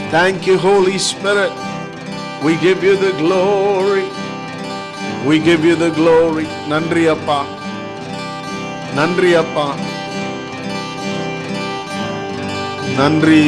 Thank you, Holy Spirit. We give you the glory. We give you the glory. நன்றி அப்பா நன்றி அப்பா நன்றி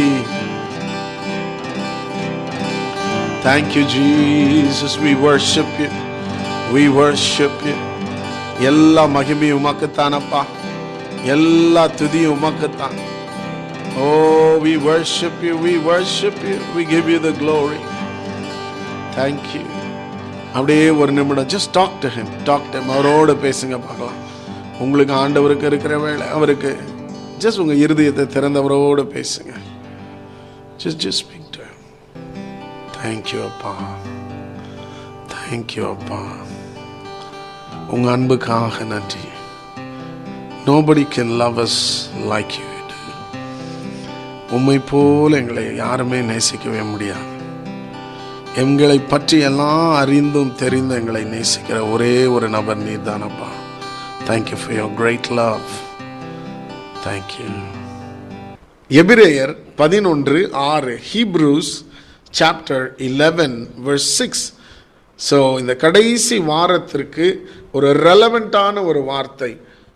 Thank you, Jesus. We worship you. We worship you. எல்லா மகிமையும் உமக்குத்தானப்பா எல்லா துதியும் உமக்குத்தான் Oh, we worship you. We worship you. We give you the glory. Thank you. அப்படியே ஒரு நிமிடம் just talk to him talk to அவரோட பேசுங்க பார்க்கலாம் உங்களுக்கு ஆண்டவருக்கு இருக்கிற வேலை அவருக்கு ஜஸ்ட் உங்க இருதயத்தை திறந்தவரோட பேசுங்க just just speak to thank you அப்பா தேங்க்யூ அப்பா உங்க அன்புக்காக நன்றி nobody can love us like you உம்மை போல எங்களை யாருமே நேசிக்கவே முடியாது எங்களை பற்றி எல்லாம் அறிந்தும் தெரிந்து எங்களை நேசிக்கிற ஒரே ஒரு நபர் நீர் தானப்பா thank you for your great love thank you எபிரேயர் பதினொன்று ஆறு Hebrews chapter eleven verse six so இந்த கடைசி வாரத்திற்கு ஒரு ரெலவெண்டான ஒரு வார்த்தை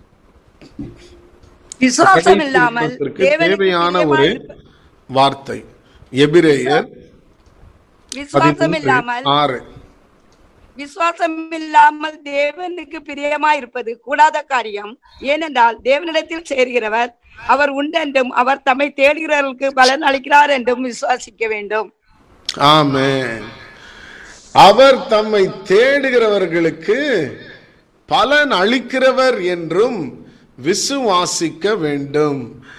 விசுவாசம் இல்லாமல் கடைசி தேவனுக்கு தேவையான ஒரு பிரியமாயிருப்ப- வார்த்தை எபிரேயர் விசுவாசம் பதினொன்று இல்லாமல் ஆறு விசுவாசம் இல்லாமல் தேவனுக்கு பிரியமாயிருப்பது கூடாத காரியம் ஏனென்றால் தேவனிடத்தில் சேர்கிறவர் அவர் உண்டென்றும் அவர் தம்மை தேடுகிறவர்களுக்கு பலன் அளிக்கிறார் என்றும் விசுவாசிக்க வேண்டும் ஆமென் அவர் தம்மை தேடுகிறவர்களுக்கு பலன் அளிக்கிறவர் என்றும் விசுவாசிக்க வேண்டும்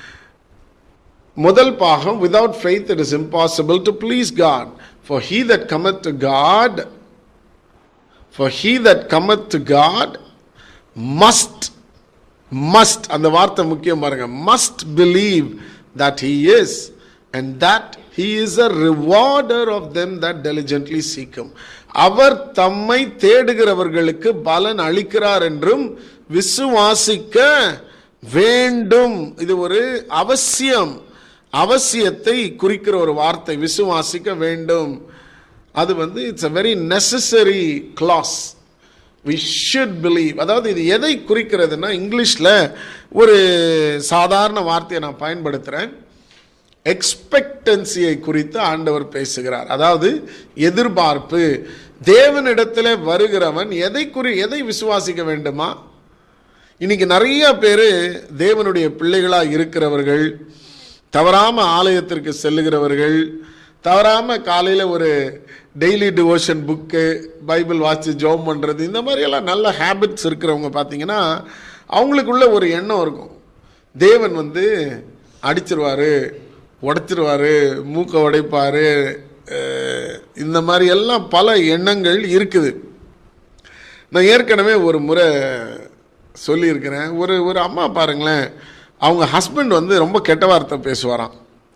முதல் பாகம் without faith it is impossible to please God for he that cometh to God for he that cometh to God must must அந்த வார்த்தை முக்கியம் பாருங்க must believe that he is and that he is a rewarder of them that diligently seek him அவர் தம்மை தேடுகிறவர்களுக்கு பலன் அளிக்கிறார் என்றும் விசுவாசிக்க வேண்டும் இது ஒரு அவசியம் அவசியத்தை குறிக்கிற ஒரு வார்த்தை விசுவாசிக்க வேண்டும் அது வந்து it's a very necessary clause we should believe அதாவது இது எதை குறிக்கிறதுனா இங்கிலீஷில் ஒரு சாதாரண வார்த்தையை நான் பயன்படுத்துகிறேன் எக்ஸ்பெக்டன்சியை குறித்து ஆண்டவர் பேசுகிறார் அதாவது எதிர்பார்ப்பு தேவனிடத்தில் வருகிறவன் எதை குறி எதை விசுவாசிக்க வேண்டுமா இன்னைக்கு நிறைய பேர் தேவனுடைய பிள்ளைகளாக இருக்கிறவர்கள் தவறாம ஆலயத்திற்கு செல்லுகிறவர்கள் தவறாம காலையில் ஒரு டெய்லி டிவோஷன் புக்கு பைபிள் வாசித்து ஜோம் பண்ணுறது இந்த மாதிரியெல்லாம் நல்ல ஹேபிட்ஸ் இருக்கிறவங்க பார்த்தீங்கன்னா அவங்களுக்குள்ள ஒரு எண்ணம் இருக்கும் தேவன் வந்து அடிச்சிருவாரு உடைச்சிருவாரு மூக்கை உடைப்பாரு அஹ், இந்த மாதிரி எல்லாம் பல எண்ணங்கள் இருக்குது நான் ஏற்கனவே ஒரு முறை சொல்லியிருக்கிறேன் ஒரு ஒரு அம்மா பாருங்களேன் அவங்க ஹஸ்பண்ட் வந்து ரொம்ப கெட்ட வார்த்தை பேசுவாராம்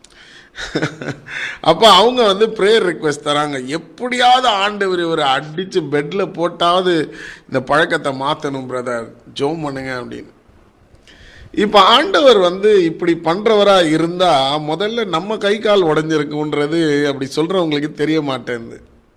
அப்போ அவங்க வந்து ப்ரேயர் ரிக்வெஸ்ட் தராங்க எப்படியாவது ஆண்டவர் ஒரு அடித்து பெட்டில் போட்டாவது இந்த பழக்கத்தை மாற்றணும் பிரதர் ஜோம் பண்ணுங்க அப்படின்னு இப்போ ஆண்டவர் வந்து இப்படி பண்ணுறவராக இருந்தால் முதல்ல நம்ம கை கால் உடஞ்சிருக்குன்றது அப்படி சொல்கிறவங்களுக்கு தெரிய மாட்டேங்குது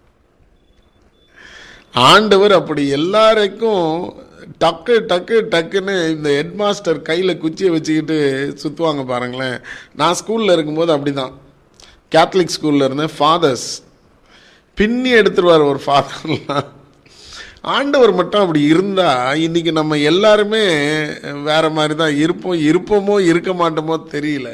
ஆண்டவர் அப்படி எல்லாருக்கும் டக்கு டக்கு டக்குன்னு இந்த ஹெட் மாஸ்டர் கையில் குச்சியை வச்சுக்கிட்டு சுற்றுவாங்க பாருங்களேன் நான் ஸ்கூலில் இருக்கும்போது அப்படிதான் கேத்தலிக் ஸ்கூலில் இருந்தேன் ஃபாதர்ஸ் பின்னி எடுத்துருவார் ஒரு ஃபாதர்லாம் ஆண்டவர் மட்டும் அப்படி இருந்தால் இன்னைக்கு நம்ம எல்லாருமே வேற மாதிரி தான் இருப்போம் இருப்போமோ இருக்க மாட்டோமோ தெரியல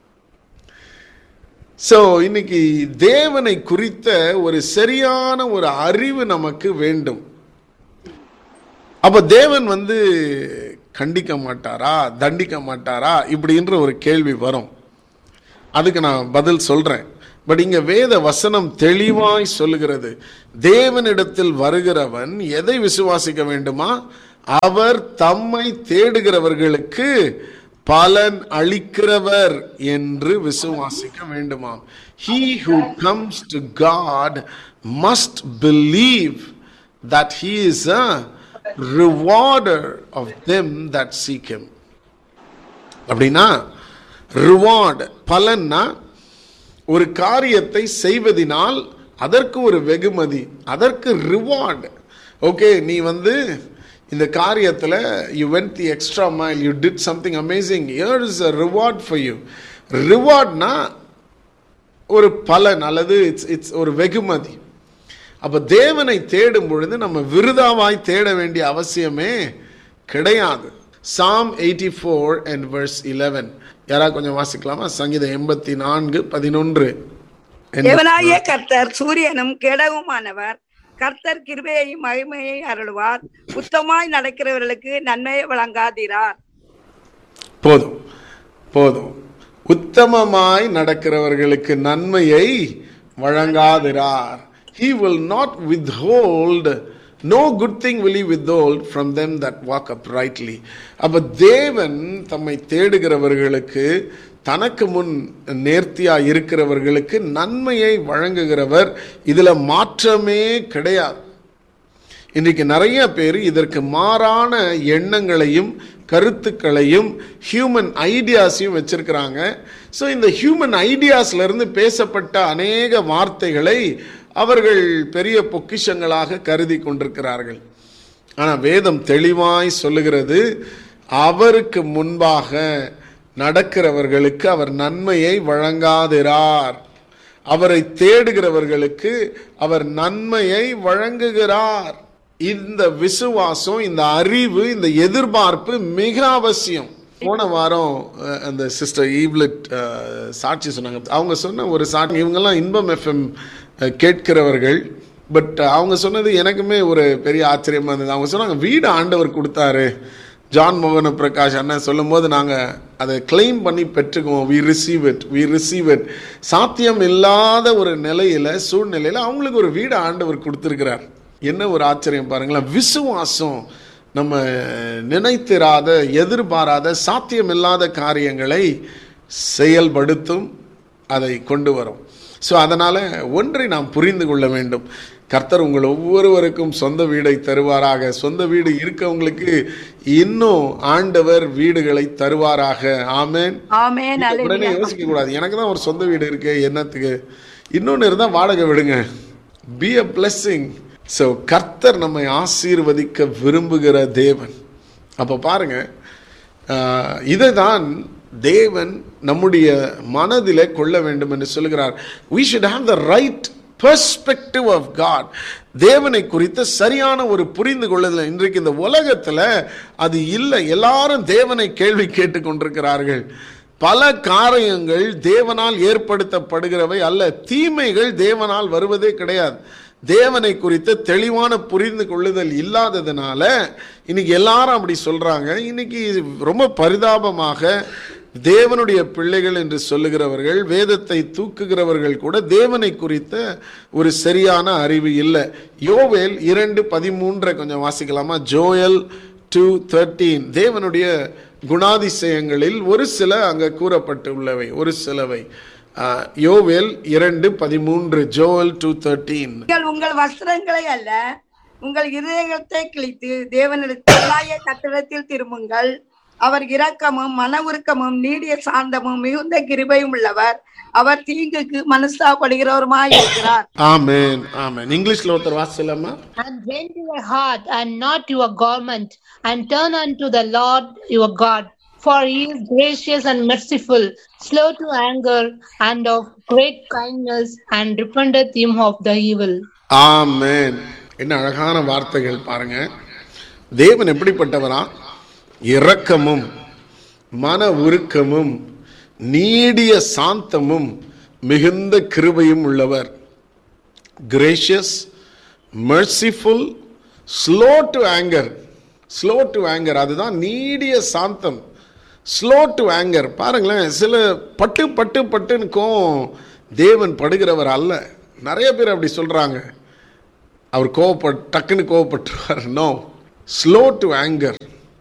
ஸோ இன்னைக்கு தேவனை குறித்த ஒரு சரியான ஒரு அறிவு நமக்கு வேண்டும் அப்ப தேவன் வந்து கண்டிக்க மாட்டாரா தண்டிக்க மாட்டாரா இப்படின்ற ஒரு கேள்வி வரும் அதுக்கு நான் பதில் சொல்றேன் பட் இங்க வேத வசனம் தெளிவாய் சொல்லுகிறது தேவனிடத்தில் வருகிறவன் எதை விசுவாசிக்க வேண்டுமா அவர் தம்மை தேடுகிறவர்களுக்கு பலன் அளிக்கிறவர் என்று விசுவாசிக்க வேண்டுமாம் he who comes to god must believe that he is a rewarder of them that seek him அப்படின்னா ரிவார்டு பலன்னா ஒரு காரியத்தை செய்வதினால் அதற்கு ஒரு வெகுமதி அதற்கு ரிவார்டு ஓகே நீ வந்து இந்த காரியத்தில் you went the extra mile you did something amazing here is a reward for you ரிவார்ட்னா ஒரு பலன் அல்லது இட்ஸ் இட்ஸ் ஒரு வெகுமதி அப்போ தேவனை தேடும் பொழுது நம்ம விருதாவாய் தேட வேண்டிய அவசியமே கிடையாது psalm eighty four and verse eleven யாராவது கொஞ்சம் வாசிக்கலாமா சங்கீதம் எண்பத்தி நான்கு பதினொன்று தேவனாகிய கர்த்தர் சூரியனும் கேடகமானவர் கர்த்தர் கிருபையையும் மகிமையை அருள்வார் உத்தமாய் நடக்கிறவர்களுக்கு நன்மையை வழங்காதிரார் போதும் போதும் உத்தமமாய் நடக்கிறவர்களுக்கு நன்மையை வழங்காதிரார் he will not withhold no good thing will he withhold from them that walk uprightly அப்ப தேவன் தம்மை தேடுகிறவர்களுக்கு தனக்கு முன் நேர்த்தியா இருக்கிறவர்களுக்கு நன்மையை வழங்குகிறவர் இதுல மாற்றமே கிடையாது இன்றைக்கு நிறைய பேர் இதற்கு மாறான எண்ணங்களையும் கருத்துக்களையும் ஹியூமன் ஐடியாஸையும் வச்சிருக்கிறாங்க ஸோ இந்த ஹியூமன் ஐடியாஸ்ல இருந்து பேசப்பட்ட அநேக வார்த்தைகளை அவர்கள் பெரிய பொக்கிஷங்களாக கருதி கொண்டிருக்கிறார்கள் ஆனால் வேதம் தெளிவாய் சொல்லுகிறது அவருக்கு முன்பாக நடக்கிறவர்களுக்கு அவர் நன்மையை வழங்காதிரார் அவரை தேடுகிறவர்களுக்கு அவர் நன்மையை வழங்குகிறார் இந்த விசுவாசம் இந்த அறிவு இந்த எதிர்பார்ப்பு மிக அவசியம் போன வாரம் அஹ், அந்த சிஸ்டர் ஈவ்லெட் அஹ், சாட்சி சொன்னாங்க அவங்க சொன்ன ஒரு சாட்சி இவங்கெல்லாம் இன்பம் எஃப்எம் கேட்கிறவர்கள் பட் அவங்க சொன்னது எனக்குமே ஒரு பெரிய ஆச்சரியமா இருந்தது அவங்க சொன்னாங்க வீடு ஆண்டவர் கொடுத்தாரு ஜான் மோகன பிரகாஷ் அண்ணன் சொல்லும்போது நாங்கள் அதை கிளைம் பண்ணி பெற்றுக்குவோம் we receive it we receive it சாத்தியம் இல்லாத ஒரு நிலையில சூழ்நிலையில அவங்களுக்கு ஒரு வீடு ஆண்டவர் கொடுத்துருக்கிறார் என்ன ஒரு ஆச்சரியம் பாருங்களேன் விசுவாசம் நம்ம நினைத்திராத எதிர்பாராத சாத்தியம் இல்லாத காரியங்களை செயல்படுத்தும் அதை கொண்டு வரும் ஸோ அதனால ஒன்றை நாம் புரிந்து கொள்ள வேண்டும் கர்த்தர் உங்கள் ஒவ்வொருவருக்கும் சொந்த வீடை தருவாராக சொந்த வீடு இருக்கவங்களுக்கு இன்னும் ஆண்டவர் வீடுகளை தருவாராக ஆமென் ஆமென் இதை உடனே அல்லேலூயா. யோசிக்க கூடாது எனக்கு தான் ஒரு சொந்த வீடு இருக்கு என்னத்துக்கு இன்னொன்று இருந்தால் வாடகை விடுங்க பி அ பிளெஸ்ஸிங் ஸோ கர்த்தர் நம்மை ஆசீர்வதிக்க விரும்புகிற தேவன் அப்போ பாருங்க ஆஹ், இதைதான் தேவன் நம்முடைய மனதிலே கொள்ள வேண்டும் என்று சொல்கிறார் we should have the right perspective of God தேவனை குறித்த சரியான ஒரு புரிந்து கொள்ளுதல் இன்றைக்கு இந்த உலகத்துல அது இல்லை எல்லாரும் தேவனை கேள்வி கேட்டுக் கொண்டிருக்கிறார்கள் பல காரியங்கள் தேவனால் ஏற்படுத்தப்படுகிறவை அல்ல தீமைகள் தேவனால் வருவதே கிடையாது தேவனை குறித்த தெளிவான புரிந்து கொள்ளுதல் இல்லாததுனால இன்னைக்கு எல்லாரும் அப்படி சொல்றாங்க இன்னைக்கு ரொம்ப பரிதாபமாக தேவனுடைய பிள்ளைகள் என்று சொல்லுகிறவர்கள் வேதத்தை தூக்குகிறவர்கள் கூட தேவனை குறித்த ஒரு சரியான அறிவு இல்லை யோவேல் இரண்டு பதிமூன்றை கொஞ்சம் வாசிக்கலாமா ஜோயல் டூ தேர்ட்டீன் தேவனுடைய குணாதிசயங்களில் ஒரு சில அங்க கூறப்பட்டுள்ளவை ஒரு சிலவை ஆஹ், யோவேல் இரண்டு பதிமூன்று ஜோயல் டூ தேர்ட்டீன் நீங்கள் உங்கள் வஸ்திரங்களை அல்ல உங்கள் இருதயத்தை கிழித்து தேவனிடத்திலாய கட்டிடத்தில் திரும்புங்கள் அவர் இரக்கமும் மன உருக்கமும் நீடிய சாந்தமும் மிகுந்த கிருபையும் உள்ளவர் அவர் தீங்குக்கு மனஸ்தாபடுகிறவருமாய் இருக்கிறார் ஆமென் ஆமென் இங்கிலீஷ்ல ஒருத்தர் வாசிக்கலாமா And bend your heart and not your garment, and turn unto the Lord your God. For he is gracious and merciful, slow to anger, and of great kindness, and repenteth him of the evil. ஆமென் என்ன அழகான வார்த்தைகள் பாருங்க தேவன் எப்படிப்பட்டவரா இரக்கமும் மன உருக்கமும் நீடிய சாந்தமும் மிகுந்த கிருபையும் உள்ளவர் gracious merciful slow to anger slow to anger அதுதான் நீடிய சாந்தம் ஸ்லோ டு ஆங்கர் பாருங்களேன் சில பட்டு பட்டு பட்டுன்னு கோவம் தேவன் படுகிறவர் அல்ல நிறைய பேர் அப்படி சொல்றாங்க அவர் கோவப்பட் டக்குன்னு கோவப்பட்டுருவார் நோ ஸ்லோ டு ஆங்கர்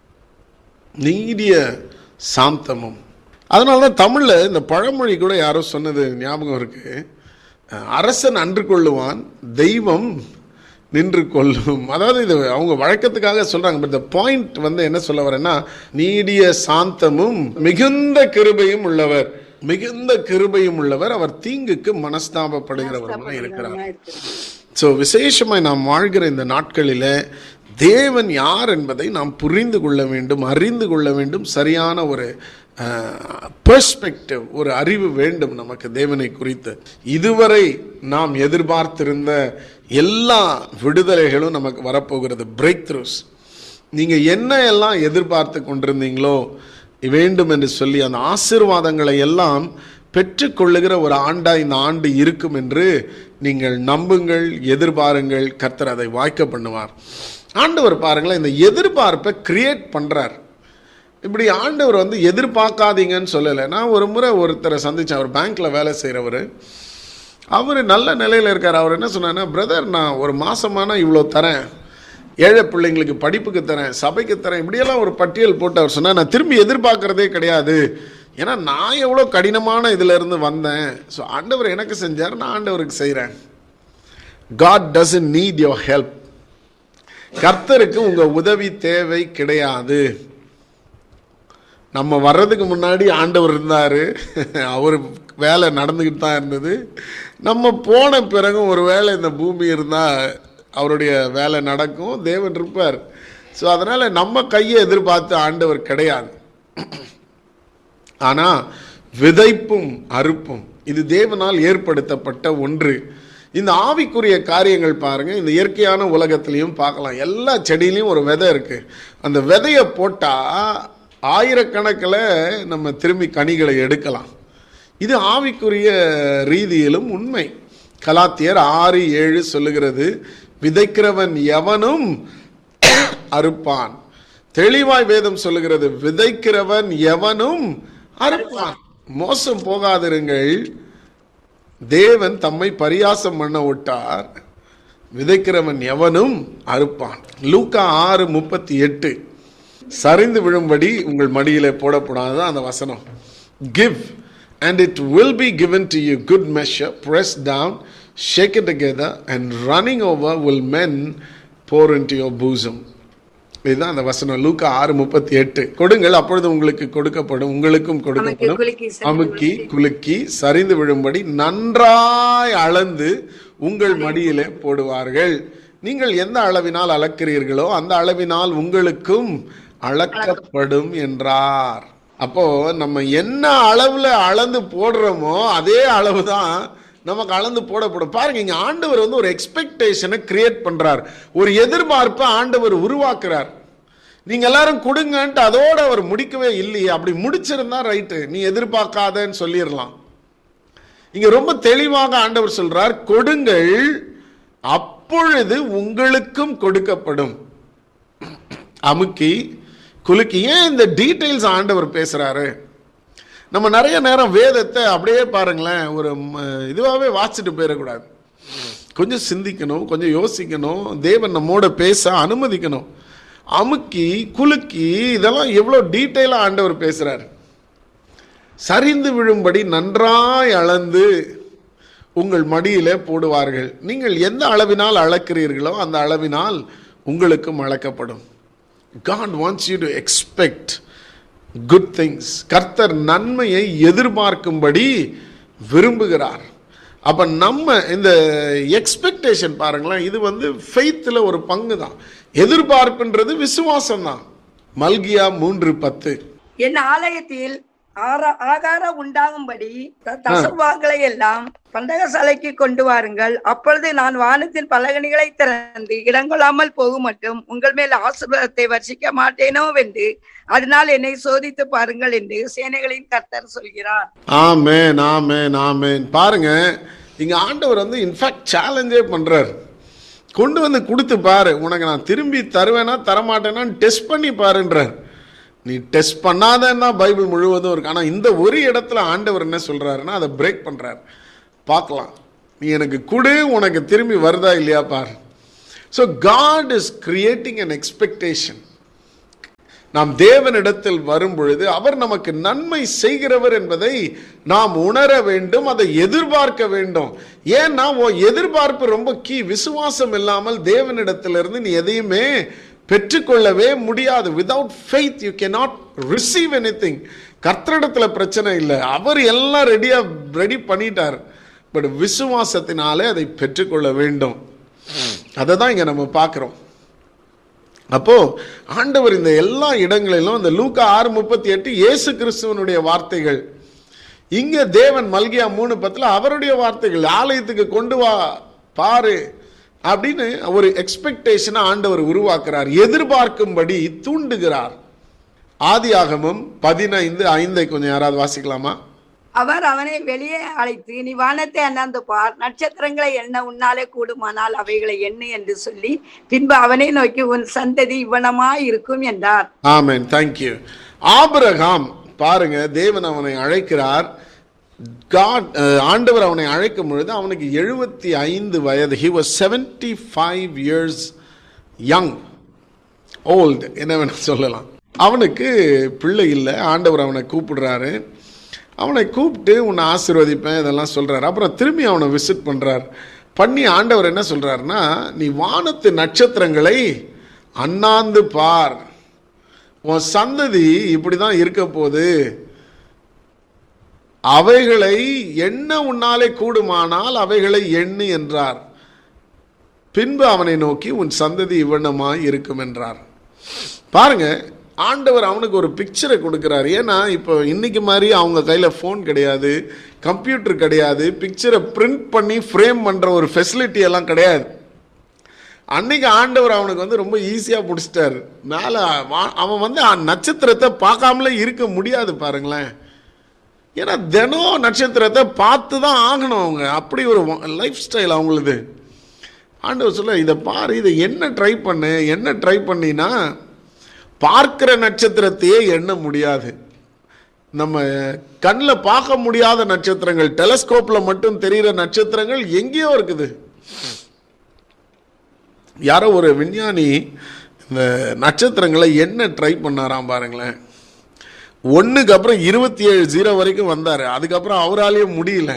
நீடிய சாந்தமும் அதனால தான் தமிழில் இந்த பழமொழி கூட யாரோ சொன்னது ஞாபகம் இருக்கு அஹ், அரசன் அன்று கொள்ளுவான் தெய்வம் நின்று கொள்ளும் அதாவது இது அவங்க வழக்கத்துக்காக சொல்றாங்க பட் the பாயிண்ட் வந்து என்ன சொல்ல வரேன்னா நீடிய சாந்தமும் மிகுந்த கிருபையும் உள்ளவர் மிகுந்த கிருபையும் உள்ளவர் அவர் தீங்குக்கு மனஸ்தாபப்படுகிறவருமாய் இருக்கிறார் ஸோ விசேஷமாய் நாம் வாழ்கிற இந்த நாட்களில் தேவன் யார் என்பதை நாம் புரிந்து கொள்ள வேண்டும் அறிந்து கொள்ள வேண்டும் சரியான ஒரு பெர்ஸ்பெக்டிவ் ஒரு அறிவு வேண்டும் நமக்கு தேவனை குறித்து இதுவரை நாம் எதிர்பார்த்திருந்த எல்லா விடுதலைகளும் நமக்கு வரப்போகிறது பிரேக் த்ரூஸ் நீங்கள் என்ன எல்லாம் எதிர்பார்த்து கொண்டிருந்தீங்களோ வேண்டும் என்று சொல்லி அந்த ஆசீர்வாதங்களை எல்லாம் பெற்றுக்கொள்ளுகிற ஒரு ஆண்டா இந்த ஆண்டு இருக்கும் என்று நீங்கள் நம்புங்கள் எதிர்பாருங்கள் கர்த்தர் அதை வாய்க்க பண்ணுவார் ஆண்டவர் பாருங்களேன் இந்த எதிர்பார்ப்பை கிரியேட் பண்றார் இப்படி ஆண்டவர் வந்து எதிர்பார்க்காதீங்கன்னு சொல்லலை நான் ஒரு முறை ஒருத்தரை சந்திச்சேன் அவர் பேங்க்ல வேலை செய்கிறவர் அவர் நல்ல நிலையில் இருக்கார் அவர் என்ன சொன்னார்னா பிரதர் நான் ஒரு மாசமான இவ்வளோ தரேன் ஏழை பிள்ளைங்களுக்கு படிப்புக்கு தரேன் சபைக்கு தரேன் இப்படியெல்லாம் ஒரு பட்டியல் போட்டு அவர் சொன்னார் நான் திரும்பி எதிர்பார்க்கறதே கிடையாது ஏன்னா நான் எவ்வளோ கடினமான இதுல இருந்து வந்தேன் ஸோ ஆண்டவர் எனக்கு செஞ்சார் நான் ஆண்டவருக்கு செய்கிறேன் God doesn't need your help கர்த்தருக்கு உங்க உதவி தேவை கிடையாது நம்ம வர்றதுக்கு முன்னாடி ஆண்டவர் இருந்தார் அவர் வேலை நடந்துக்கிட்டு தான் இருந்தது நம்ம போன பிறகும் ஒரு வேளை இந்த பூமி இருந்தால் அவருடைய வேலை நடக்கும் தேவன் இருப்பார் ஸோ அதனால் நம்ம கையை எதிர்பார்த்து ஆண்டவர் கிடையாது ஆனால் விதைப்பும் அறுப்பும் இது தேவனால் ஏற்படுத்தப்பட்ட ஒன்று இந்த ஆவிக்குரிய காரியங்கள் பாருங்க இந்த இயற்கையான உலகத்திலையும் பார்க்கலாம் எல்லா செடியிலையும் ஒரு விதை இருக்கு அந்த விதையை போட்டால் ஆயிரக்கணக்கில் நம்ம திரும்பி கனிகளை எடுக்கலாம் இது ஆவிக்குரிய ரீதியிலும் உண்மை கலாத்தியர் ஆறு ஏழு சொல்லுகிறது விதைக்கிறவன் எவனும் அறுப்பான் தெளிவாய் வேதம் சொல்லுகிறது விதைக்கிறவன் எவனும் அறுப்பான் மோசம் போகாதிருங்கள் தேவன் தம்மை பரியாசம் பண்ண விட்டார் விதைக்கிறவன் எவனும் அறுப்பான் லூக்கா ஆறு முப்பத்தி எட்டு சரிந்து விழும்படி உங்கள் மடியிலே போடப்படாது அந்த வசனம் give and it will be given to you good measure press down shake it together and running over will men pour into your bosom இதுதான் அந்த வசனம் லூக்கா ஆறு முப்பத்தி எட்டு கொடுங்கள் அப்பொழுது உங்களுக்கு கொடுக்கப்படும் உங்களுக்கும் கொடுக்கப்படும் குலுக்கி, சரிந்து அமுக்கி குலுக்கி சரிந்து விழும்படி நன்றாய் அளந்து உங்கள் மடியிலே போடுவார்கள் நீங்கள் எந்த அளவினால் அளக்கிறீர்களோ அந்த அளவினால் உங்களுக்கும் அளக்கப்படும் என்றார் அப்போ நம்ம என்ன அளவுல அளந்து போடுறோமோ அதே அளவு தான் நமக்கு அளந்து போடப்படும் பாருங்க இங்க ஆண்டவர் வந்து ஒரு எக்ஸ்பெக்டேஷனை கிரியேட் பண்றார் ஒரு எதிர்பார்ப்பை ஆண்டவர் உருவாக்குறார் நீங்க எல்லாரும் கொடுங்கன்ட்டு அதோட அவர் முடிக்கவே இல்லையே அப்படி முடிச்சிருந்தா ரைட்டு நீ எதிர்பார்க்காதன்னு சொல்லிடலாம் இங்க ரொம்ப தெளிவாக ஆண்டவர் சொல்றார் கொடுங்கள் அப்பொழுது உங்களுக்கும் கொடுக்கப்படும் அமுக்கி குலுக்கி ஏன் இந்த டீடைல்ஸ் ஆண்டவர் பேசுறாரு நம்ம நிறைய நேரம் வேதத்தை அப்படியே பாருங்களேன் ஒரு ம, இதுவாகவே வாசிச்சுட்டு போயிடக்கூடாது கொஞ்சம் சிந்திக்கணும் கொஞ்சம் யோசிக்கணும் தேவன் நம்மோட பேச அனுமதிக்கணும் அமுக்கி குலுக்கி இதெல்லாம் எவ்வளோ டீட்டெயிலாக ஆண்டவர் பேசுறாரு சரிந்து விழும்படி நன்றாய் அளந்து உங்கள் மடியிலே போடுவார்கள் நீங்கள் எந்த அளவினால் அளக்கிறீர்களோ அந்த அளவினால் உங்களுக்கும் அளக்கப்படும் God wants you to expect good things கர்த்தர் நன்மையை எதிர்பார்க்கும்படி விரும்புகிறார் அப்ப நம்ம இந்த எக்ஸ்பெக்டேஷன் பாருங்களேன் இது வந்து ஃபெய்த்தில் ஒரு பங்கு தான் எதிர்பார்ப்புன்றது விசுவாசம் தான் மல்கியா மூன்று பத்து என் ஆலயத்தில் ஆரா- ஆகாரம் உண்டாகும்படி த- தசவாங்களை எல்லாம் பண்டகசாலைக்கு கொண்டு வாருங்கள் அப்பொழுது நான் வானத்தின் பலகணிகளை திறந்து இடங்கொள்ளாமல் போகும் மட்டும் உங்கள் மேல் ஆசீர்வாதத்தை வர்ஷிக்க மாட்டேனோ வென்று அதனால் என்னை சோதித்து பாருங்கள் என்று சேனைகளின் கர்த்தர் சொல்கிறார் ஆமேன் ஆமேன் ஆமேன் பாருங்க இங்க ஆண்டவர் வந்து இன்ஃபேக்ட் சேலஞ்சே பண்றார் கொண்டு வந்து கொடுத்து பாரு உனக்கு நான் திரும்பி தருவேனா தரமாட்டேனான்னு டெஸ்ட் பண்ணி பாருன்றார் நீ டெஸ்ட் பண்ணாதன்னா பைபிள் முழுவதும் இருக்கு ஆனால் இந்த ஒரு இடத்துல ஆண்டவர் என்ன சொல்றாருன்னா அதை பிரேக் பண்றார் பார்க்கலாம் நீ எனக்கு கொடு உனக்கு திரும்பி வருதா இல்லையா பார் so God is creating an expectation நாம் தேவனிடத்தில் வரும் பொழுது அவர் நமக்கு நன்மை செய்கிறவர் என்பதை நாம் உணர வேண்டும் அதை எதிர்பார்க்க வேண்டும் ஏன்னா உன் எதிர்பார்ப்பு ரொம்ப கீ விசுவாசம் இல்லாமல் தேவனிடத்திலிருந்து நீ எதையுமே பெற்றுக்கொள்ளவே முடியாது without faith you cannot receive anything கர்த்தரிடத்துல பிரச்சனை இல்லை அவர் எல்லாம் ரெடியா ரெடி பண்ணிட்டார் பட் விசுவாசத்தினாலே அதை பெற்றுக்கொள்ள வேண்டும் அதை தான் இங்க நம்ம பார்க்கிறோம் அப்போ ஆண்டவர் இந்த எல்லா இடங்களிலும் இந்த லூக்கா ஆறு முப்பத்தி எட்டு இயேசு கிறிஸ்துவனுடைய வார்த்தைகள் இங்க தேவன் மல்கியா மூணு பத்துல அவருடைய வார்த்தைகள் ஆலயத்துக்கு கொண்டு வா பாரு அப்படின்னு ஒரு எக்ஸ்பெக்டேஷனை ஆண்டவர் உருவாக்குறார் எதிர்பார்க்கும்படி தூண்டுகிறார் ஆதியாகமம் பதினைந்து ஐந்தை கொஞ்சம் யாராவது வாசிக்கலாமா அவர் அவனை வெளியே அழைத்து நீ வானத்தை அண்ணாந்து பார் நட்சத்திரங்களை எண்ண உன்னாலே கூடுமானால் அவைகளை எண்ணு என்று சொல்லி பின்பு அவனை நோக்கி உன் சந்ததி இவ்வனமாய் இருக்கும் என்றார் ஆமென் தேங்க்யூ ஆபிரகாம் பாருங்க தேவன் அவனை அழைக்கிறார் காட் ஆண்டவர் அவனை அழைக்கும் பொழுது அவனுக்கு எழுபத்தி ஐந்து வயது he was seventy five years young old என்ன வேணும் சொல்லலாம் அவனுக்கு பிள்ளை இல்லை ஆண்டவர் அவனை கூப்பிடுறாரு அவனை கூப்பிட்டு உன்னை ஆசீர்வதிப்பேன் இதெல்லாம் சொல்றாரு அப்புறம் திரும்பி அவனை விசிட் பண்றார் பண்ணி ஆண்டவர் என்ன சொல்றாருன்னா நீ வானத்து நட்சத்திரங்களை அண்ணாந்து பார் உன் சந்ததி இப்படிதான் இருக்க போகுது அவைகளை எண்ண உன்னாலே கூடுமானால் அவைகளை எண்ணு என்றார் பின்பு அவனை நோக்கி உன் சந்ததி இவ்வண்ணமாய் இருக்கும் என்றார் பாருங்க ஆண்டவர் அவனுக்கு ஒரு பிக்சரை கொடுக்கிறார் ஏன்னா இப்போ இன்னைக்கு மாதிரி அவங்க கையில் ஃபோன் கிடையாது கம்ப்யூட்டர் கிடையாது பிக்சரை பிரிண்ட் பண்ணி ஃப்ரேம் பண்ணுற ஒரு ஃபெசிலிட்டி எல்லாம் கிடையாது அன்னைக்கு ஆண்டவர் அவனுக்கு வந்து ரொம்ப ஈஸியாக பிடிச்சிட்டாரு மேலே அவன் வந்து அ- நட்சத்திரத்தை பார்க்காமலே இருக்க முடியாது பாருங்களேன் ஏன்னா தினம் நட்சத்திரத்தை பார்த்து தான் ஆகணும் அவங்க அப்படி ஒரு லைஃப் ஸ்டைல் அவங்களுது ஆண்டவர் சொல்ல இதை பாரு இதை என்ன ட்ரை பண்ணு என்ன ட்ரை பண்ணினா பார்க்கிற நட்சத்திரத்தையே எண்ண முடியாது நம்ம கண்ணில் பார்க்க முடியாத நட்சத்திரங்கள் டெலஸ்கோப்பில் மட்டும் தெரிகிற நட்சத்திரங்கள் எங்கேயோ இருக்குது யாரோ ஒரு விஞ்ஞானி இந்த நட்சத்திரங்களை என்ன ட்ரை பண்ணாராம் பாருங்களேன் ஒன்றுக்கு அப்புறம் இருபத்தி ஏழு ஜீரோ வரைக்கும் வந்தார் அதுக்கப்புறம் அவராலேயே முடியல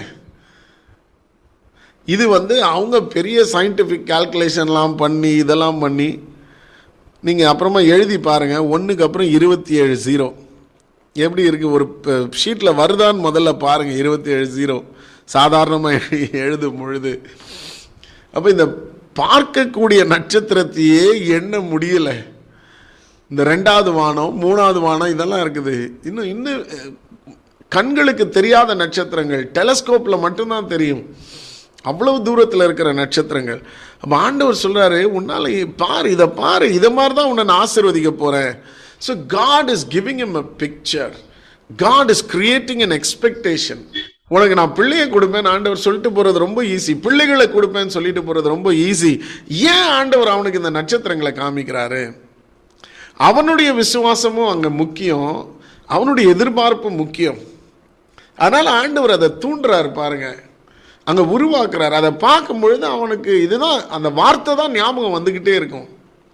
இது வந்து அவங்க பெரிய சயின்டிஃபிக் கால்குலேஷன்லாம் பண்ணி இதெல்லாம் பண்ணி நீங்கள் அப்புறமா எழுதி பாருங்கள் ஒன்றுக்கு அப்புறம் இருபத்தி ஏழு ஜீரோ எப்படி இருக்குது ஒரு ஷீட்டில் வருதான்னு முதல்ல பாருங்கள் இருபத்தி ஏழு ஜீரோ சாதாரணமாக எழுதும் பொழுது அப்போ இந்த பார்க்கக்கூடிய நட்சத்திரத்தையே எண்ண முடியல இந்த ரெண்டாவது வானம் மூணாவது வானம் இதெல்லாம் இருக்குது இன்னும் இன்னும் அஹ், கண்களுக்கு தெரியாத நட்சத்திரங்கள் டெலஸ்கோப்பில் மட்டும்தான் தெரியும் அவ்வளவு தூரத்தில் இருக்கிற நட்சத்திரங்கள் அப்போ ஆண்டவர் சொல்றாரு உன்னால பாரு இதை பாரு இதை மாதிரி தான் உன்னை நான் ஆசீர்வதிக்க போறேன் so God is giving him a picture God is creating an expectation உனக்கு நான் பிள்ளையை கொடுப்பேன் ஆண்டவர் சொல்லிட்டு போறது ரொம்ப ஈஸி பிள்ளைகளை கொடுப்பேன்னு சொல்லிட்டு போறது ரொம்ப ஈஸி ஏன் ஆண்டவர் அவனுக்கு இந்த நட்சத்திரங்களை காமிக்கிறாரு அவனுடைய விசுவாசமும் அங்க முக்கியம் அவனுடைய எதிர்பார்ப்பு முக்கியம் அதனால ஆண்டவர் அதை தூண்டுறாரு பாருங்க அங்க உருவாக்குறாரு அதை பார்க்கும் பொழுது அவனுக்கு இதுதான் அந்த வார்த்தை தான் ஞாபகம் வந்துகிட்டே இருக்கும்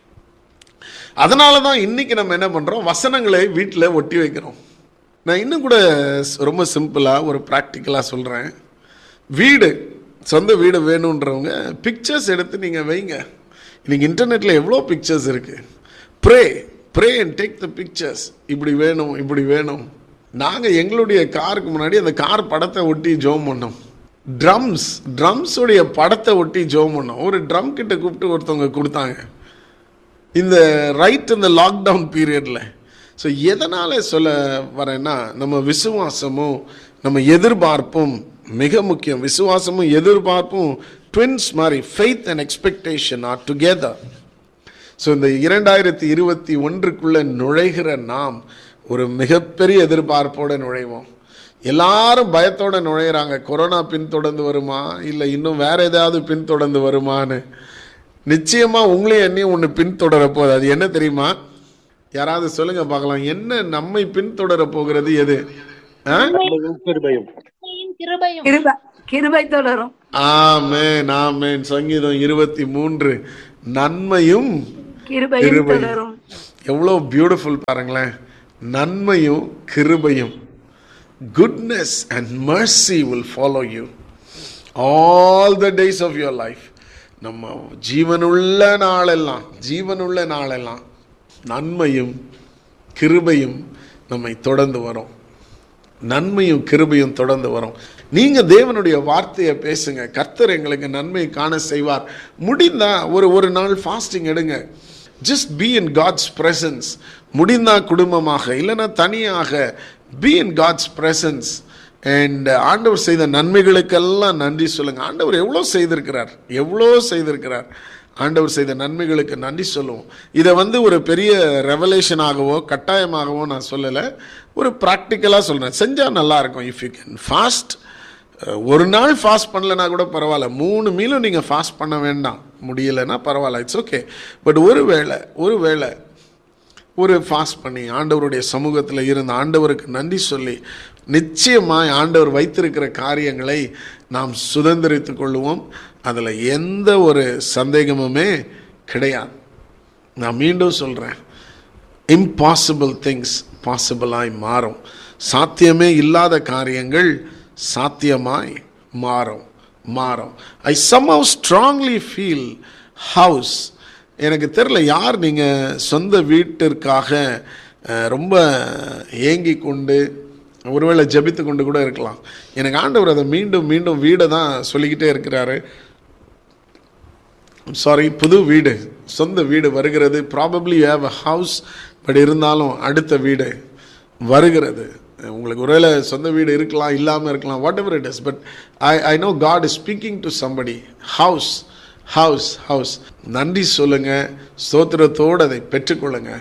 அதனால தான் இன்னைக்கு நம்ம என்ன பண்றோம் வசனங்களை வீட்டில் ஒட்டி வைக்கிறோம் நான் இன்னும் கூட ஸ்- ரொம்ப சிம்பிளாக ஒரு ப்ராக்டிக்கலாக சொல்கிறேன் வீடு சொந்த வீடு வேணுன்றவங்க பிக்சர்ஸ் எடுத்து நீங்கள் வைங்க இன்னைக்கு இன்டர்நெட்டில் எவ்வளோ பிக்சர்ஸ் இருக்குது pray pray and take the pictures இப்படி வேணும் இப்படி வேணும் நாங்கள் எங்களுடைய காருக்கு முன்னாடி அந்த கார் படத்தை ஒட்டி ஜோம் பண்ணோம் ட்ரம்ஸ் ட்ரம்ஸுடைய படத்தை ஒட்டி ஜோம் பண்ணோம் ஒரு ட்ரம் கிட்ட கூப்பிட்டு ஒருத்தவங்க கொடுத்தாங்க இந்த ரைட் இந்த லாக்டவுன் பீரியடில் ஸோ எதனால் சொல்ல வரேன்னா நம்ம விசுவாசமும் நம்ம எதிர்பார்ப்பும் மிக முக்கியம் விசுவாசமும் எதிர்பார்ப்பும் ட்வின்ஸ் மாதிரி faith and expectation are together so இந்த இரண்டாயிரத்தி இருபத்தி ஒன்றுக்குள்ளே நுழைகிற நாம் ஒரு மிகப்பெரிய எதிர்பார்ப்போட நுழைவோம் எல்லாரும் பயத்தோட நுழையிறாங்க கொரோனா பின்தொடர்ந்து வருமா இல்லை இன்னும் வேற ஏதாவது பின்தொடர்ந்து வருமான்னு நிச்சயமா உங்களையும் என்னையும் ஒன்று பின்தொடர போகுது அது என்ன தெரியுமா யாராவது சொல்லுங்க பார்க்கலாம் என்ன நம்மை பின்தொடர போகிறது எது ஆ? கிருபையும் கிருபையும் கிருபை கிருபை தொடரும் ஆமென் ஆமென் சங்கீதம் இருபத்தி மூன்று நன்மையும் கிருபையும் கிருபையும். தொடரும் எவ்வளோ பியூட்டிஃபுல் பாருங்களேன் நன்மையும் கிருபையும் goodness and mercy will follow you all the days of your life நம்ம ஜீவனுள்ள நாளெல்லாம் ஜீவனுள்ள நாளெல்லாம் நன்மையும் கிருபையும் நம்மை தொடர்ந்து வரும் நன்மையும் கிருபையும் தொடர்ந்து வரும் நீங்க தேவனுடைய வார்த்தையை பேசுங்க கர்த்தர் எங்களுக்கு நன்மை காண செய்வார் முடிந்தா ஒரு ஒரு நாள் ஃபாஸ்டிங் எடுங்க just be in God's presence முடிந்தா குடும்பமாக இல்லைன்னா தனியாக be in God's presence and ஆண்டவர் செய்த நன்மைகளுக்கெல்லாம் நன்றி சொல்லுங்க ஆண்டவர் எவ்வளோ செய்திருக்கிறார் எவ்வளோ செய்திருக்கிறார் ஆண்டவர் செய்த நன்மைகளுக்கு நன்றி சொல்லுவோம் இதை வந்து ஒரு பெரிய ரெவலேஷனாகவோ கட்டாயமாகவோ நான் சொல்லலை ஒரு ப்ராக்டிக்கலாக சொல்கிறேன் செஞ்சால் நல்லா இருக்கும் இஃப் யூ கேன் ஃபாஸ்ட் ஒரு நாள் ஃபாஸ்ட் பண்ணலனா கூட பரவாயில்ல மூணு மீலும் நீங்கள் ஃபாஸ்ட் பண்ண வேண்டாம் முடியலைன்னா பரவாயில்ல இட்ஸ் ஓகே பட் ஒரு வேளை ஒரு வேளை ஒரு ஃபாஸ்ட் பண்ணி ஆண்டவருடைய சமூகத்தில் இருந்த ஆண்டவருக்கு நன்றி சொல்லி நிச்சயமாய் ஆண்டவர் வைத்திருக்கிற காரியங்களை நாம் சுதந்திரித்துக் கொள்வோம் அதில் எந்த ஒரு சந்தேகமுமே கிடையாது நான் மீண்டும் சொல்கிறேன் இம்பாசிபிள் திங்ஸ் பாசிபிளாய் மாறும் சாத்தியமே இல்லாத காரியங்கள் சாத்தியமாய் மாறும் மாறும் I somehow strongly feel house எனக்கு தெரில யார் நீங்கள் சொந்த வீட்டிற்காக அஹ், ரொம்ப ஏங்கி கொண்டு ஒருவேளை ஜெபித்து கொண்டு கூட இருக்கலாம் எனக்கு ஆண்டவர் அதை மீண்டும் மீண்டும் வீடை தான் சொல்லிக்கிட்டே இருக்கிறாரு சாரி புது வீடு சொந்த வீடு வருகிறது probably have a house but இருந்தாலும் அடுத்த வீடு வருகிறது உங்களுக்கு ஒருவேளை சொந்த வீடு இருக்கலாம் இல்லாமல் இருக்கலாம் whatever it is but I I know God is speaking to somebody house house house நன்றி சொல்லுங்க ஸ்தோத்திரத்தோடு அதை பெற்றுக்கொள்ளுங்க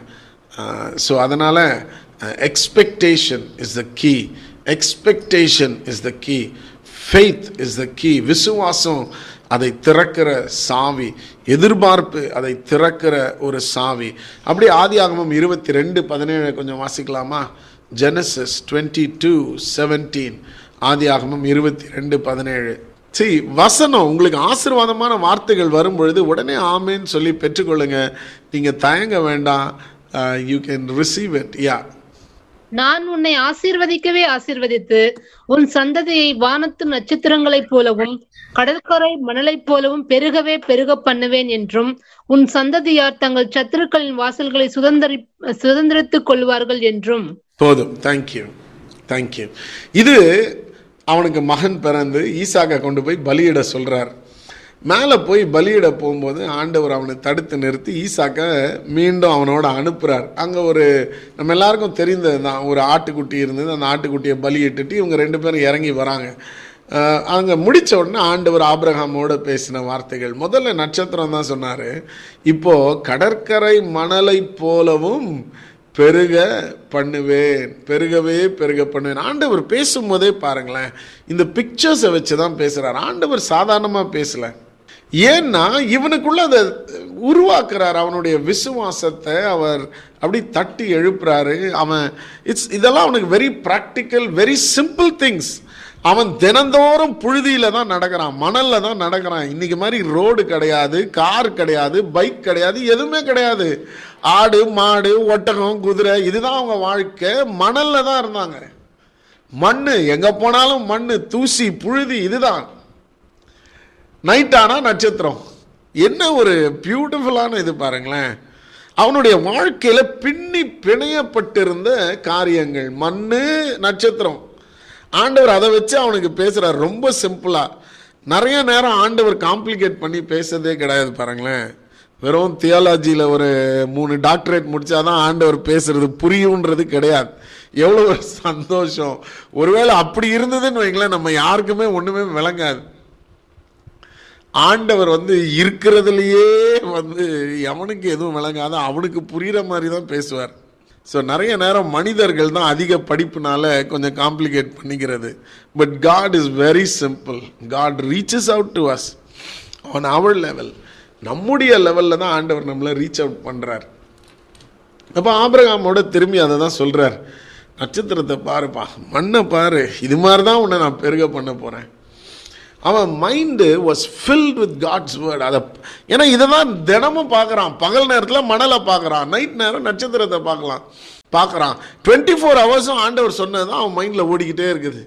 ஸோ அதனால் expectation is the key expectation is the key faith is the key விசுவாசம் அதை திறக்கிற சாவி எதிர்பார்ப்பு அதை திறக்கிற ஒரு சாவி அப்படியே ஆதியாகமம் இருபத்தி ரெண்டு பதினேழு கொஞ்சம் வாசிக்கலாமா ஜெனசிஸ் டுவெண்ட்டி டூ செவன்டீன் ஆதியாகமம் இருபத்தி ரெண்டு பதினேழு சரி வசனம் உங்களுக்கு ஆசீர்வாதமான வார்த்தைகள் வரும் பொழுது உடனே ஆமேன்னு சொல்லி பெற்றுக்கொள்ளுங்க நீங்க தயங்க வேண்டாம் you can receive it yeah நான் உன்னை ஆசீர்வதிக்கவே ஆசீர்வதித்து உன் சந்ததியை வானத்து நட்சத்திரங்களைப் போலவும் கடற்கரை மணலைப் போலவும் பெருகவே பெருக பண்ணுவேன் என்றும் உன் சந்ததியார் தங்கள் சத்துருக்களின் வாசல்களை சுதந்திரி சுதந்திரித்துக் கொள்வார்கள் என்றும் போதும் தேங்க்யூ தேங்க்யூ இது அவனுக்கு மகன் பிறந்து ஈசாக்கை கொண்டு போய் பலியிட சொல்றார் மேலே போய் பலியிட போகும்போது ஆண்டவர் அவனை தடுத்து நிறுத்தி ஈசாக்க மீண்டும் அவனோட அனுப்புகிறார் அங்கே ஒரு நம்ம எல்லாருக்கும் தெரிந்தது தான் ஒரு ஆட்டுக்குட்டி இருந்தது அந்த ஆட்டுக்குட்டியை பலியிட்டுட்டு இவங்க ரெண்டு பேரும் இறங்கி வராங்க அஹ் அங்க முடிச்ச உடனே ஆண்டவர் ஆபிரகாமோட பேசின வார்த்தைகள் முதல்ல நட்சத்திரம் தான் சொன்னார் இப்போ கடற்கரை மணலை போலவும் பெருக பண்ணுவேன் பெருகவே பெருக பண்ணுவேன் ஆண்டவர் பேசும்போதே பாருங்களேன் இந்த பிக்சர்ஸை வச்சு தான் பேசுகிறார் ஆண்டவர் சாதாரணமாக பேசல ஏன்னா இவனுக்குள்ள அதை உருவாக்குறார் அவனுடைய விசுவாசத்தை அவர் அப்படி தட்டி எழுப்புறாரு அவன் இட்ஸ் இதெல்லாம் அவனுக்கு very practical very simple things அவன் தினந்தோறும் புழுதியில தான் நடக்கிறான் மணல்ல தான் நடக்கிறான் இன்னைக்கு மாதிரி ரோடு கிடையாது கார் கிடையாது பைக் கிடையாது எதுவுமே கிடையாது ஆடு மாடு ஒட்டகம் குதிரை இதுதான் அவங்க வாழ்க்கை மணல்ல தான் இருந்தாங்க மண்ணு எங்க போனாலும் மண்ணு தூசி புழுதி இதுதான் நைட் ஆனா நட்சத்திரம் என்ன ஒரு பியூட்டிஃபுல்லான இது பாருங்களேன் அவனுடைய வாழ்க்கையில பின்னி பிணையப்பட்டிருந்த காரியங்கள் மண்ணு நட்சத்திரம் ஆண்டவர் அதை வச்சு அவனுக்கு பேசுறார் ரொம்ப சிம்பிளா நிறைய நேரம் ஆண்டவர் காம்ப்ளிகேட் பண்ணி பேசுறதே கிடையாது பாருங்களேன் வெறும் தியாலஜியில் ஒரு மூணு டாக்டரேட் முடிச்சாதான் ஆண்டவர் பேசுறது புரியுன்றது கிடையாது எவ்வளோ ஒரு சந்தோஷம் ஒருவேளை அப்படி இருந்ததுன்னு வைங்களேன் நம்ம யாருக்குமே ஒன்றுமே விளங்காது ஆண்டவர் வந்து இருக்கிறதுலையே வந்து எவனுக்கு எதுவும் விளங்காத அவனுக்கு புரிகிற மாதிரி தான் பேசுவார் ஸோ நிறைய நேரம் மனிதர்கள் தான் அதிக படிப்புனால கொஞ்சம் காம்ப்ளிகேட் பண்ணிக்கிறது but God is very simple God reaches out to us on our level நம்முடைய லெவலில் தான் ஆண்டவர் நம்மளை ரீச் அவுட் பண்ணுறார் அப்போ ஆபிரகாமோட திரும்பி அதை தான் சொல்கிறார் நட்சத்திரத்தை பாருப்பா மண்ணை பாரு இது மாதிரி தான் உன்னை நான் பெருக பண்ண போகிறேன் அவன் mind was filled with God's word அதை ஏன்னா இதை தான் தினமும் பார்க்குறான் பகல் நேரத்தில் மணலை பார்க்குறான் நைட் நேரம் நட்சத்திரத்தை பார்க்கலாம் பார்க்குறான் டுவெண்ட்டி ஃபோர் ஹவர்ஸும் ஆண்டவர் சொன்னது தான் அவன் மைண்டில் ஓடிக்கிட்டே இருக்குது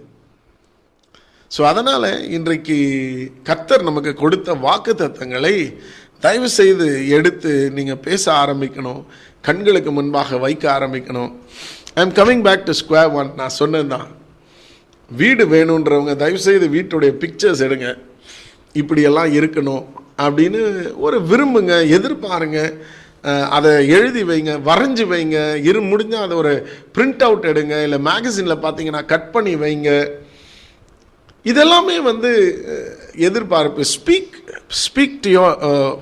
ஸோ அதனால் இன்றைக்கு கர்த்தர் நமக்கு கொடுத்த வாக்கு தத்தங்களை தயவு செய்து எடுத்து நீங்கள் பேச ஆரம்பிக்கணும் கண்களுக்கு முன்பாக வைக்க ஆரம்பிக்கணும் I am coming back to square one நான் சொன்னது தான் வீடு வேணுன்றவங்க தயவுசெய்து வீட்டுடைய பிக்சர்ஸ் எடுங்க இப்படியெல்லாம் இருக்கணும் அப்படின்னு ஒரு விரும்புங்க எதிர்பாருங்க அஹ், அதை எழுதி வைங்க வரைஞ்சி வைங்க இரு முடிஞ்சால் அதை ஒரு பிரிண்ட் அவுட் எடுங்க இல்லை மேகசினில் பார்த்தீங்கன்னா கட் பண்ணி வைங்க இதெல்லாமே வந்து அஹ், எதிர்பார்ப்பு speak speak to your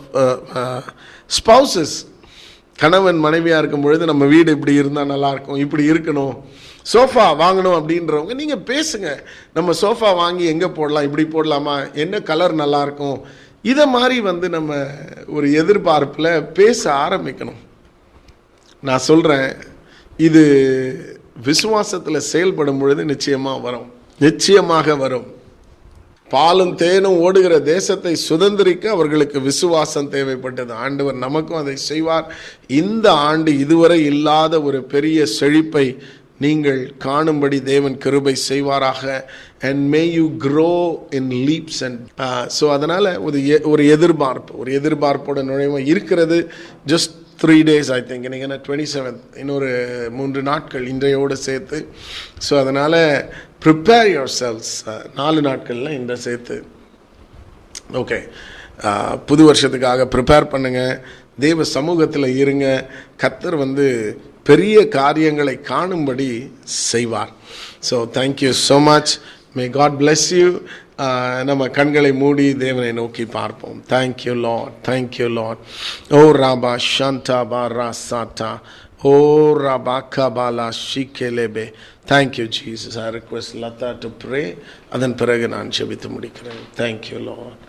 spouses கணவன் மனைவியாக இருக்கும் பொழுது நம்ம வீடு இப்படி இருந்தால் நல்லாயிருக்கும் இப்படி இருக்கணும் சோஃபா வாங்கணும் அப்படின்றவங்க நீங்கள் பேசுங்க நம்ம சோஃபா வாங்கி எங்கே போடலாம் இப்படி போடலாமா என்ன கலர் நல்லாயிருக்கும் இதை மாதிரி வந்து நம்ம ஒரு எதிர்பார்ப்பில் பேச ஆரம்பிக்கணும் நான் சொல்கிறேன் இது விசுவாசத்தில் செயல்படும் பொழுது நிச்சயமாக வரும் நிச்சயமாக வரும் பாலும் தேனும் ஓடுகிற தேசத்தை சுதந்திரிக்க அவர்களுக்கு விசுவாசம் தேவைப்பட்டது ஆண்டவர் நமக்கும் அதை செய்வார் இந்த ஆண்டு இதுவரை இல்லாத ஒரு பெரிய செழிப்பை நீங்கள் காணும்படி தேவன் கிருபை செய்வாராக and may you grow in leaps and so அதனால் ஒரு எ- ஒரு எதிர்பார்ப்பு ஒரு எதிர்பார்ப்போட நுழைவு இருக்கிறது just three days I think இன்னைக்கு என்ன டுவெண்ட்டி செவன்த் இன்னொரு மூன்று நாட்கள் இன்றையோடு சேர்த்து ஸோ அதனால் ப்ரிப்பேர் யுவர் செல்ஸ் நாலு நாட்களில் இந்த சேர்த்து ஓகே புது வருஷத்துக்காக ப்ரிப்பேர் பண்ணுங்க தேவ சமூகத்தில் இருங்க கத்தர் வந்து பெரிய காரியங்களை காணும்படி செய்வார் so thank you so much may God bless you நம்ம கண்களை மூடி தேவனை நோக்கி பார்ப்போம் தேங்க்யூ லார்ட் தேங்க்யூ லார்ட் ஓ ராபா ஷாந்தா பா ரா சாட்டா ஓ ராபா கபாலா ஷிகேலேபே thank you Jesus I request Latha to pray அதன் பிறகு நான் ஜெபித்து முடிக்கிறேன் தேங்க்யூ லார்ட்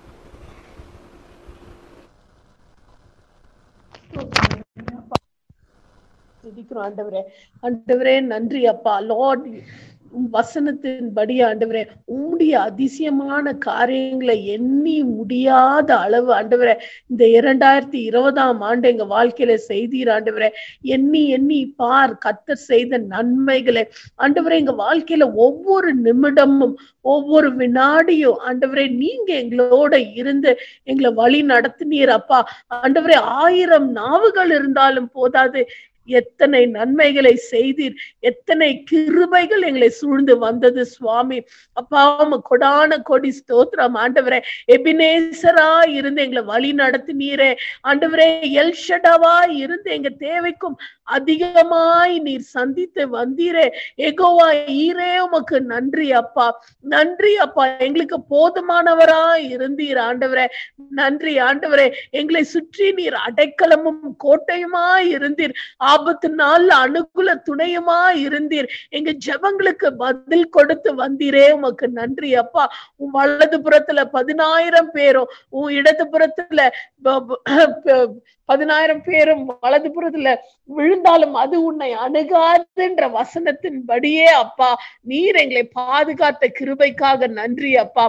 துதிக்கிறோம் ஆண்டவரே ஆண்டவரே நன்றி அப்பா லார்ட் வசனத்தின்படி ஆண்டவரே உம்முடைய அதிசயமான காரியங்களை எண்ணி முடியாத அளவு ஆண்டவரே இந்த இரண்டாயிரத்தி இருபதாம் ஆண்டு எங்க வாழ்க்கையில செய்தீர் ஆண்டவரே எண்ணி எண்ணி பார் கத்தர் செய்த நன்மைகளை ஆண்டவரே எங்க வாழ்க்கையில ஒவ்வொரு நிமிடமும் ஒவ்வொரு வினாடியும் ஆண்டவரே நீங்க எங்களோட இருந்து எங்களை வழி நடத்தினீர் அப்பா ஆண்டவரே ஆயிரம் நாவுகள் இருந்தாலும் போதாது எத்தனை நன்மைகளை செய்தீர் எத்தனை கிருபைகள் எங்களை சூழ்ந்து வந்தது சுவாமி அப்பா உமக்கு கொடான கொடி ஸ்தோத்திரம் ஆண்டவரே எபினேசரா இருந்து எங்களை வழி நடத்தினீரே ஆண்டவரே எல்ஷடாவா இருந்து எங்க தேவைக்கும் அதிகமாய் நீர் சந்தித்து வந்தீரே எகோவா ஈரே உமக்கு நன்றி அப்பா நன்றி அப்பா எங்களுக்கு போதுமானவரா இருந்தீர் ஆண்டவரே நன்றி ஆண்டவரே எங்களை சுற்றி நீர் அடைக்கலமும் கோட்டையுமா இருந்தீர் ஆபத்து நாள்ல அனுகூல துணையுமா இருந்தீர் எங்க ஜெபங்களுக்கு பதில் கொடுத்து வந்தீரே உமக்கு நன்றி அப்பா உன் வலது புறத்துல பதினாயிரம் பேரும் உன் இடது புறத்துல ப- ப- பதினாயிரம் பேரும் வலது புறத்துல விழுந்தாலும் அது உன்னை அணுகாதுன்ற வசனத்தின்படியே அப்பா நீர் எங்களை பாதுகாத்த கிருபைக்காக நன்றி அப்பா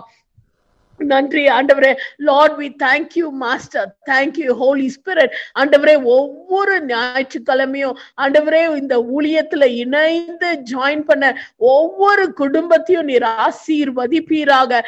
நன்றி ஆண்டவரே Lord we thank you master thank you Holy Spirit ஆண்டவரே ஒவ்வொரு ஞாயிற்றுக்கிழமையும் ஆண்டவரே இந்த ஊழியத்துல இணைந்து ஜாயின் பண்ண ஒவ்வொரு குடும்பத்தையும் நீர் ஆசீர்வதிப்பீராக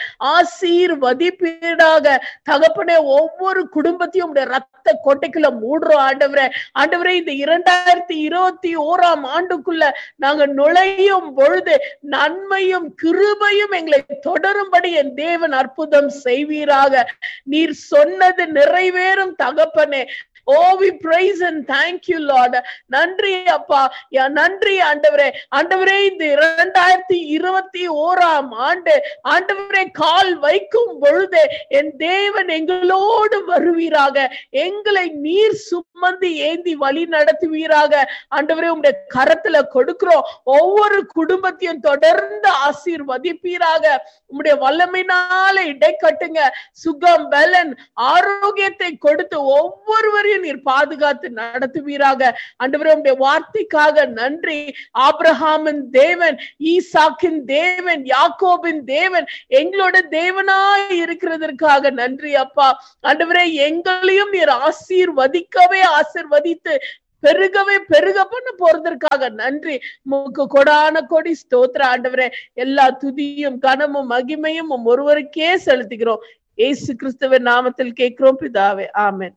ஆசீர்வதிப்பீராக தகப்பனே ஒவ்வொரு குடும்பத்தையும் உடைய ரத்த கொட்டைக்குள்ள மூடுறோம் ஆண்டவரே ஆண்டவரே இந்த இரண்டாயிரத்தி இருபத்தி ஓராம் ஆண்டுக்குள்ள நாங்க நுழையும் பொழுது நன்மையும் கிருபையும் எங்களை தொடரும்படி என் தேவன் அற்புதம் செய்வீராக நீர் சொன்னது நிறைவேறும் தகப்பனே oh we praise and thank you Lord நன்றி அப்பா யா நன்றி ஆண்டவரே ஆண்டவரே இந்த இரண்டாயிரத்தி இருபத்தி ஓராம் ஆண்டு ஆண்டவரே கால் வைக்கும் பொழுது என் தேவன் எங்களோடு வருவீராக எங்களை நீர் சுமந்து ஏந்தி வழி நடத்துவீராக ஆண்டவரே உங்களுடைய கரத்துல கொடுக்கிறோம் ஒவ்வொரு குடும்பத்தையும் தொடர்ந்து ஆசீர்வதிப்பீராக உம்முடைய வல்லமையினால இடை கட்டுங்க சுகம் பலன் ஆரோக்கியத்தை கொடுத்து ஒவ்வொருவரையும் நீர் பாதுகாத்து நடத்துவீராக ஆண்டவரே உம்முடைய வார்த்தைக்காக நன்றி ஆபிரஹாமின் தேவன் ஈசாக்கின் தேவன் யாக்கோபின் தேவன் எங்களோட தேவனாய் இருக்கிறதற்காக நன்றி அப்பா ஆண்டவரே எங்களையும் நீர் ஆசீர்வதிக்கவே ஆசீர்வதித்து பெருகவே பெருக பண்ண போறதற்காக நன்றி உமக்கு கொடான கொடி ஸ்தோத்திர ஆண்டவரே எல்லா துதியும் கனமும் மகிமையும் உம் ஒருவருக்கே செலுத்துகிறோம் ஏசு கிறிஸ்துவின் நாமத்தில் கேட்கிறோம் பிதாவே ஆமென்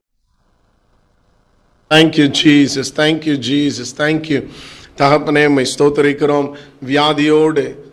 thank you Jesus thank you Jesus thank you தகப்பனே உம்மை ஸ்தோத்தரிக்கிறோம் வியாதியோடு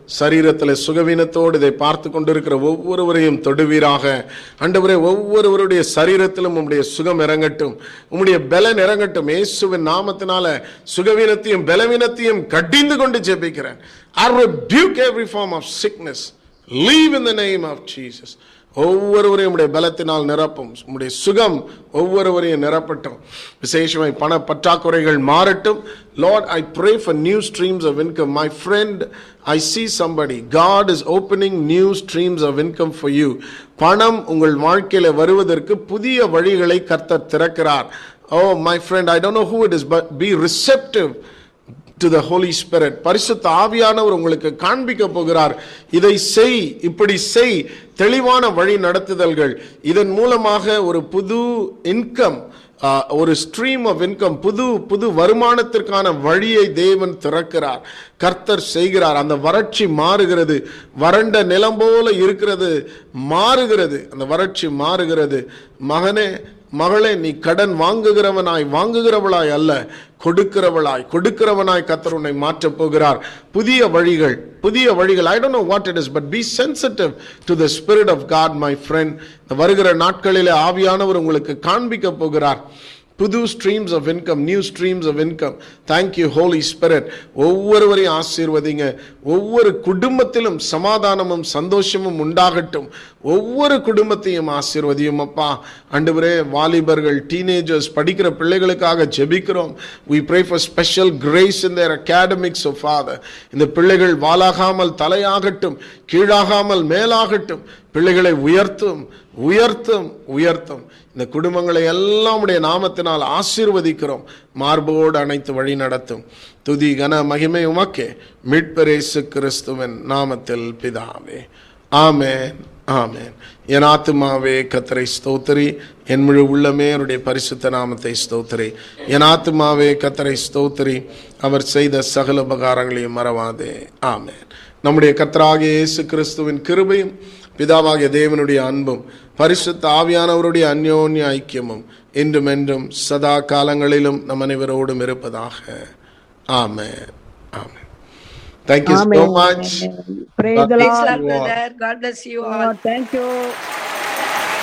சரீரத்தில் சுகவீனத்தோடு இதை பார்த்து கொண்டிருக்கிற ஒவ்வொருவரையும் தொடுவீராக ஆண்டவரே ஒவ்வொருவருடைய சரீரத்திலும் உம்முடைய சுகம் இறங்கட்டும் உம்முடைய பலன் இறங்கட்டும் இயேசுவின் நாமத்தினால சுகவீனத்தையும் பலவீனத்தையும் கடிந்து கொண்டு ஜெபிக்கிறேன் I rebuke every form of sickness. Leave in the name of Jesus. ஒவ்வொருவரையும் உடைய பலத்தினால் நிரப்பும் உம்முடைய சுகம் ஒவ்வொருவரையும் நிரப்பட்டும் விசேஷமாய் பண பற்றாக்குறைகள் மாறட்டும் Lord I pray for new streams of income my friend I see somebody God is opening new streams of income for you பணம் உங்கள் வாழ்க்கையில வருவதற்கு புதிய வழிகளை கர்த்தர் திறக்கிறார் oh my friend I don't know who it is but be receptive to the Holy Spirit பரிசுத்த ஆவியானவர் உங்களுக்கு காண்பிக்க போகிறார் இதை செய் இப்படி செய் தெளிவான வழி நடத்துதல்கள் இதன் மூலமாக ஒரு புது இன்கம் ஒரு ஸ்ட்ரீம் ஆஃப் இன்கம் புது புது வருமானத்திற்கான வழியை தேவன் திறக்கிறார் கர்த்தர் செய்கிறார் அந்த வறட்சி மாறுகிறது வறண்ட நிலம் போல இருக்கிறது மாறுகிறது அந்த வறட்சி மாறுகிறது மகனே மகளே நீ கடன் வாங்குகிறவனாய் வாங்குகிறவளாய் அல்ல கொடுக்கிறவளாய் கொடுக்கிறவனாய் கத்தர் உன்னை மாற்றப் போகிறார் புதிய வழிகள் புதிய வழிகள் I don't know what it is but be sensitive to the Spirit of God my friend வருகிற நாட்களிலே ஆவியானவர் உங்களுக்கு காண்பிக்க போகிறார் புது streams of income new streams of income thank you Holy Spirit ஒவ்வொருவரையும் ஆசீர்வதிங்க ஒவ்வொரு குடும்பத்திலும் சமாதானமும் சந்தோஷமும் உண்டாகட்டும் ஒவ்வொரு குடும்பத்தையும் ஆசீர்வதியும் அப்பா அண்டுவரே வாலிபர்கள் டீனேஜர்ஸ் படிக்கிற பிள்ளைகளுக்காக ஜெபிக்கிறோம் we pray for special grace in their academics of father இந்த பிள்ளைகள் வாலாகாமல் தலையாகட்டும் கீழாகாமல் மேலாகட்டும் பிள்ளைகளை உயர்த்தும் உயர்த்தும் உயர்த்தும் இந்த குடும்பங்களை எல்லாம் உடைய நாமத்தினால் ஆசீர்வதிக்கிறோம் மார்போடு அனைத்து வழி நடத்தும் துதி கன மகிமை உமக்கே மீட்பரேசு கிறிஸ்துவின் நாமத்தில் பிதாவே ஆமென் ஆமென் என் ஆத்துமாவே கத்தரை ஸ்தோத்திரி என் முழு உள்ளமே அவருடைய பரிசுத்த நாமத்தை ஸ்தோத்திரி என் ஆத்துமாவே கத்தரை ஸ்தோத்திரி அவர் செய்த சகல உபகாரங்களையும் மறவாதே ஆமென் நம்முடைய கத்தராகிய இயேசு கிறிஸ்துவின் கிருபையும் பிதாவாகிய தேவனுடைய அன்பும் பரிசுத்த ஆவியானவருடைய அந்யோன்ய ஐக்கியமும் என்றும் என்றும் சதா காலங்களிலும் நம் அனைவரோடும் இருப்பதாக ஆமென் ஆமென் thank you so Amen. much Praise the Praise Lord. Lord, brother. God bless you all. Oh, thank you.